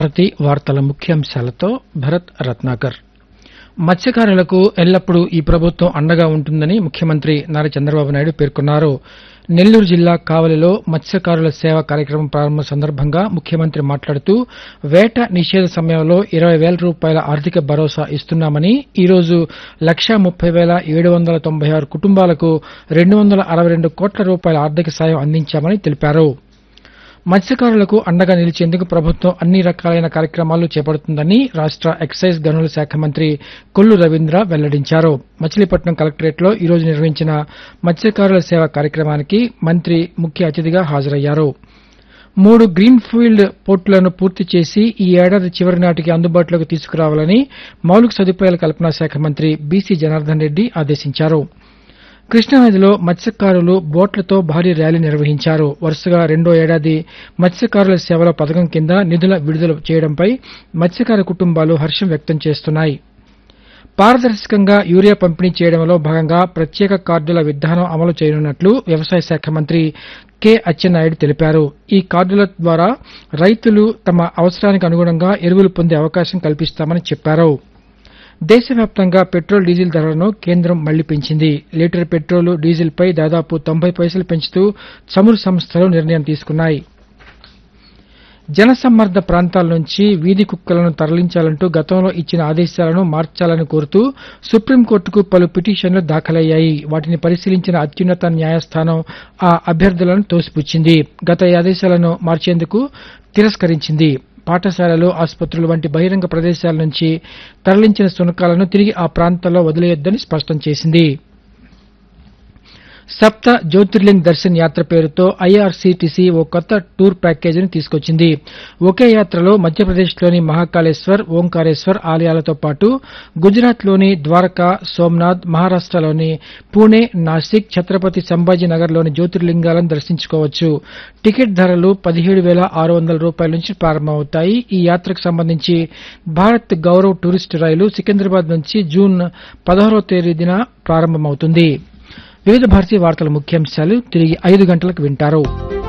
భారతి వార్తల ముఖ్యాంశాలతో భరత్ రత్నాకర్ మత్స్యకారులకు ఎల్లప్పుడూ ఈ ప్రభుత్వం అండగా ఉంటుందని ముఖ్యమంత్రి నారా చంద్రబాబు నాయుడు పేర్కొన్నారు నెల్లూరు జిల్లా కావలిలో మత్స్యకారుల సేవ కార్యక్రమం ప్రారంభం సందర్భంగా ముఖ్యమంత్రి మాట్లాడుతూ వేట నిషేధ సమయంలో ఇరవై వేల రూపాయల ఆర్థిక భరోసా ఇస్తున్నామని ఈ రోజు లక్షా ముప్పై వేల ఏడు వందల తొంభై ఆరు కుటుంబాలకు రెండు వందల అరవై రెండు కోట్ల రూపాయల ఆర్థిక సాయం అందించామని తెలిపారు మత్స్యకారులకు అండగా నిలిచేందుకు ప్రభుత్వం అన్ని రకాలైన కార్యక్రమాలు చేపడుతుందని రాష్ట ఎక్సైజ్ గనుల శాఖ మంత్రి కొల్లు రవీంద్ర వెల్లడించారు మచిలీపట్నం కలెక్టరేట్లో ఈ రోజు నిర్వహించిన మత్స్యకారుల సేవ కార్యక్రమానికి మంత్రి ముఖ్య అతిథిగా హాజరయ్యారు మూడు గ్రీన్ ఫీల్డ్ పోర్టులను పూర్తి చేసి ఈ ఏడాది చివరి నాటికి అందుబాటులోకి తీసుకురావాలని మౌలిక సదుపాయాల కల్పనా శాఖ మంత్రి బీసీ జనార్దన్ రెడ్డి ఆదేశించారు కృష్ణానదిలో మత్స్యకారులు బోట్లతో భారీ ర్యాలీ నిర్వహించారు వరుసగా రెండో ఏడాది మత్స్యకారుల సేవల పథకం కింద నిధుల విడుదల చేయడంపై మత్స్యకార కుటుంబాలు హర్షం వ్యక్తం చేస్తున్నాయి పారదర్శకంగా యూరియా పంపిణీ చేయడంలో భాగంగా ప్రత్యేక కార్డుల విధానం అమలు చేయనున్నట్లు వ్యవసాయ శాఖ మంత్రి కె అచ్చెన్నాయుడు తెలిపారు ఈ కార్డుల ద్వారా రైతులు తమ అవసరానికి అనుగుణంగా ఎరువులు పొందే అవకాశం కల్పిస్తామని చెప్పారు దేశవ్యాప్తంగా పెట్రోల్ డీజిల్ ధరలను కేంద్రం మళ్లీ పెంచింది లీటర్ పెట్రోల్ డీజిల్పై దాదాపు తొంభై పైసలు పెంచుతూ చమురు సంస్థలు నిర్ణయం తీసుకున్నాయి జనసమ్మర్ద ప్రాంతాల నుంచి వీధి కుక్కలను తరలించాలంటూ గతంలో ఇచ్చిన ఆదేశాలను మార్చాలని కోరుతూ సుప్రీంకోర్టుకు పలు పిటిషన్లు దాఖలయ్యాయి వాటిని పరిశీలించిన అత్యున్నత న్యాయస్థానం ఆ అభ్యర్థులను తోసిపుచ్చింది గత ఈ ఆదేశాలను మార్చేందుకు తిరస్కరించింది పాఠశాలలు ఆసుపత్రులు వంటి బహిరంగ ప్రదేశాల నుంచి తరలించిన శునకాలను తిరిగి ఆ ప్రాంతాల్లో వదిలేయొద్దని స్పష్టం చేసింది సప్త జ్యోతిర్లింగ్ దర్శన్ యాత్ర పేరుతో ఐఆర్సీటీసీ ఓ కొత్త టూర్ ప్యాకేజీని తీసుకొచ్చింది ఒకే యాత్రలో మధ్యప్రదేశ్లోని మహాకాళేశ్వర్ ఓంకారేశ్వర్ ఆలయాలతో పాటు గుజరాత్లోని ద్వారకా సోమనాథ్ మహారాష్టలోని పూణే నాసిక్ ఛత్రపతి సంభాజీనగర్లోని జ్యోతిర్లింగాలను దర్శించుకోవచ్చు టికెట్ ధరలు పదిహేడు వేల ఆరు వందల రూపాయల నుంచి ప్రారంభమవుతాయి ఈ యాత్రకు సంబంధించి భారత్ గౌరవ్ టూరిస్టు రైలు సికింద్రాబాద్ నుంచి జూన్ పదహారో తేదీన ప్రారంభమవుతుంది వివిధ భారతీయ వార్తల ముఖ్యాంశాలు తిరిగి ఐదు గంటలకు వింటారు